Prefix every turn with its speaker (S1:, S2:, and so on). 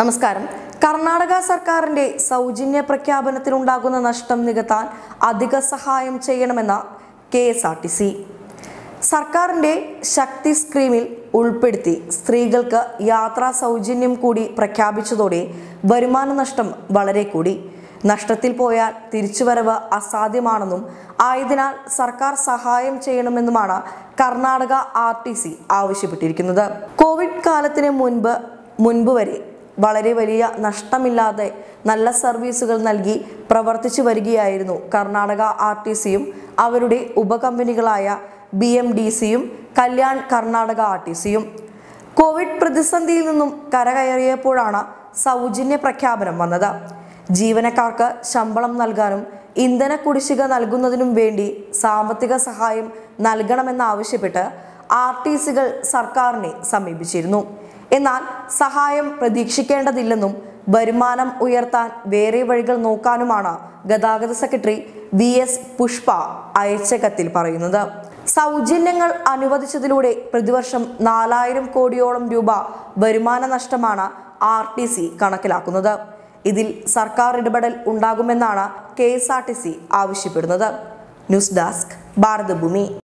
S1: നമസ്കാരം കർണാടക സർക്കാരിന്റെ സൗജന്യ പ്രഖ്യാപനത്തിലുണ്ടാകുന്ന നഷ്ടം നികത്താൻ അധിക സഹായം ചെയ്യണമെന്ന K S R T C സർക്കാരിന്റെ ശക്തി സ്കീമിൽ ഉൾപ്പെടുത്തി സ്ത്രീകൾക്ക് യാത്രാ സൗജന്യം കൂടി പ്രഖ്യാപിച്ചതോടെ വരുമാന നഷ്ടം വളരെ കൂടി നഷ്ടത്തിൽ പോയാൽ തിരിച്ചുവരവ് അസാധ്യമാണെന്നും ആയതിനാൽ സർക്കാർ സഹായം ചെയ്യണമെന്നുമാണ് കർണാടക ആർ ടി സി ആവശ്യപ്പെട്ടിരിക്കുന്നത് കോവിഡ് കാലത്തിന് മുൻപ് മുൻപ് വരെ വളരെ വലിയ നഷ്ടമില്ലാതെ നല്ല സർവീസുകൾ നൽകി പ്രവർത്തിച്ചു വരികയായിരുന്നു കർണാടക ആർ ടി സിയും അവരുടെ ഉപകമ്പനികളായ ബി എം ഡി സിയും കല്യാൺ കർണാടക ആർ ടി സിയും കോവിഡ് പ്രതിസന്ധിയിൽ നിന്നും കരകയറിയപ്പോഴാണ് സൗജന്യ പ്രഖ്യാപനം വന്നത് ജീവനക്കാർക്ക് ശമ്പളം നൽകാനും ഇന്ധന കുടിശ്ശിക നൽകുന്നതിനും വേണ്ടി സാമ്പത്തിക സഹായം നൽകണമെന്നാവശ്യപ്പെട്ട് ആർ ടി സികൾ സർക്കാരിനെ സമീപിച്ചിരുന്നു എന്നാൽ സഹായം പ്രതീക്ഷിക്കേണ്ടതില്ലെന്നും വരുമാനം ഉയർത്താൻ വേറെ വഴികൾ നോക്കാനുമാണ് ഗതാഗത സെക്രട്ടറി വി എസ് പുഷ്പ അയച്ച കത്തിൽ പറയുന്നത് സൗജന്യങ്ങൾ അനുവദിച്ചതിലൂടെ പ്രതിവർഷം നാലായിരം കോടിയോളം രൂപ വരുമാന നഷ്ടമാണ് ആർ ടി സി കണക്കിലാക്കുന്നത് ഇതിൽ സർക്കാർ ഇടപെടൽ ഉണ്ടാകുമെന്നാണ് K S R T C ആവശ്യപ്പെടുന്നത് ന്യൂസ് ഡെസ്ക് ഭാരതഭൂമി